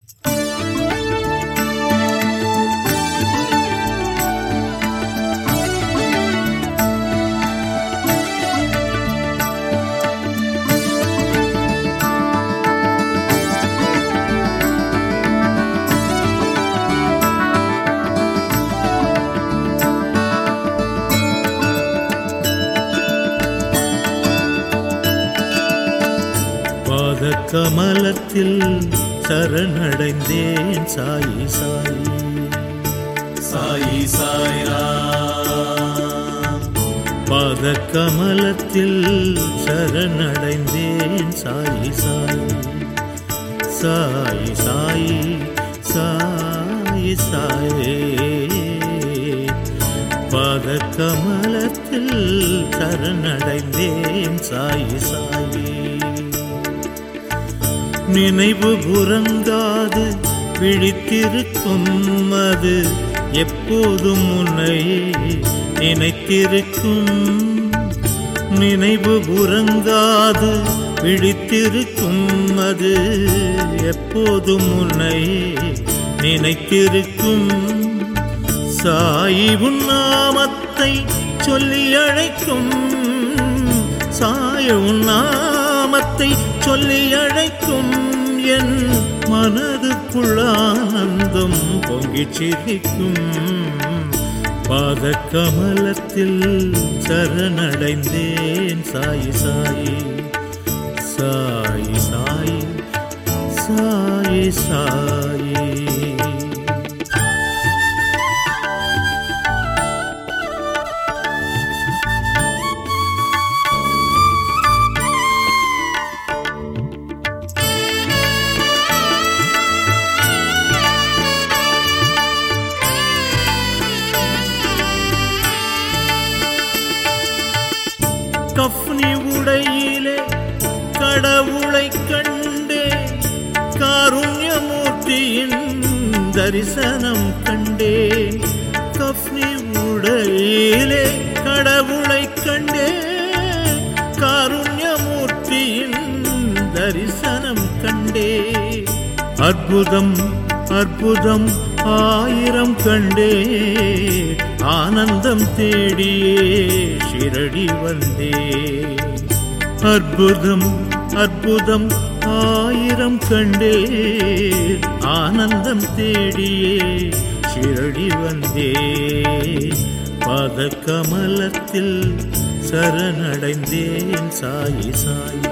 பாத கமலத்தில் சரணடைந்தேன் சாயி சாயி சாயி சாய்ரா பாத கமலத்தில் சரணடைந்தேன் சாயி சாயி சாயி சாயி சாயி சாயே பாத கமலத்தில் சரணடைந்தேன் சாயி சாயி நினைவு புறங்காது விழித்திருக்கும் அது எப்போதும் உன்னை நினைத்திருக்கும் நினைவு புறங்காது விழித்திருக்கும் அது எப்போதும் உன்னை நினைத்திருக்கும் சாயி உன் நாமத்தை சொல்லி அழைக்கும் சாய உன் நாமத்தை சொல்லி அழைக்கும் என் மனதுக்குள் ஆனந்தம் பொங்கிச் சிரிக்கும் பாத கமலத்தில் சரணடைந்தேன் சாயி சாயி சாயி சாயி சாயி சாயி கஃப்னி உடையிலே கடவுளை கண்டே காருண்யமூர்த்தியின் தரிசனம் கண்டே கஃப்னி உடையிலே கடவுளை கண்டே காருண்யமூர்த்தியின் தரிசனம் கண்டே அற்புதம் அற்புதம் ஆயிரம் கண்டே ஆனந்தம் தேடியே ஷிரடி வந்தே அற்புதம் அற்புதம் ஆயிரம் கண்டே ஆனந்தம் தேடியே ஷிரடி வந்தே பாத கமலத்தில் சரணடைந்தேன் சாயி சாயி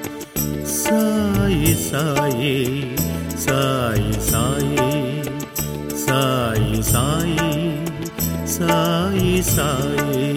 சாயி சாயி சாயி சாயி சாயி சாயி சாயி சாயி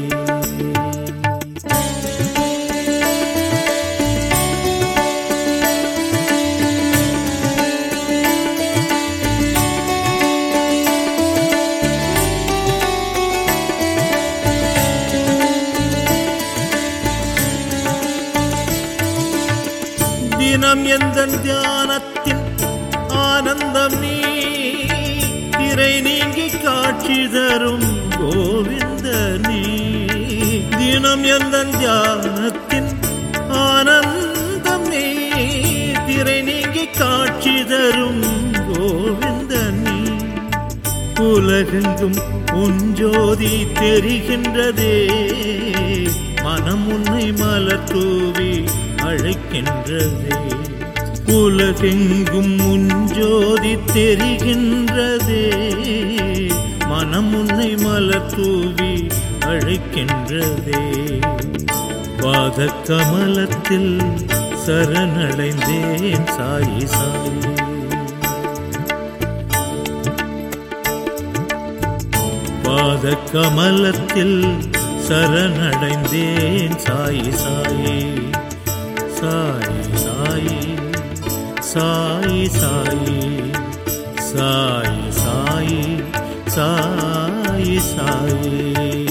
தினம் எந்த தியானத்தின் ஆனந்தம் நீ திரை நீங்கி காட்சி தரும் கோவிந்த நீ தினம் எந்த தியானத்தின் ஆனந்தம் நீ திரை நீங்கி காட்சி தரும் கோவிந்த நீ உலகெங்கும் உன் ஜோதி தெரிகின்றதே மனம் உன்னை மலர் தூவி அழைக்கின்றதே உலகெங்கும் உன் ஜோதி தெரிகின்றதே மனம் உன்னை மலர் தூவி அழைக்கின்றதே பாத கமலத்தில் சரணடைந்தேன் சாயி சாயி பாத கமலத்தில் சரணடைந்தேன் சாயி சாயி சாயி சாயி சாயி சாயி சாயி சாயி சாயி சாயி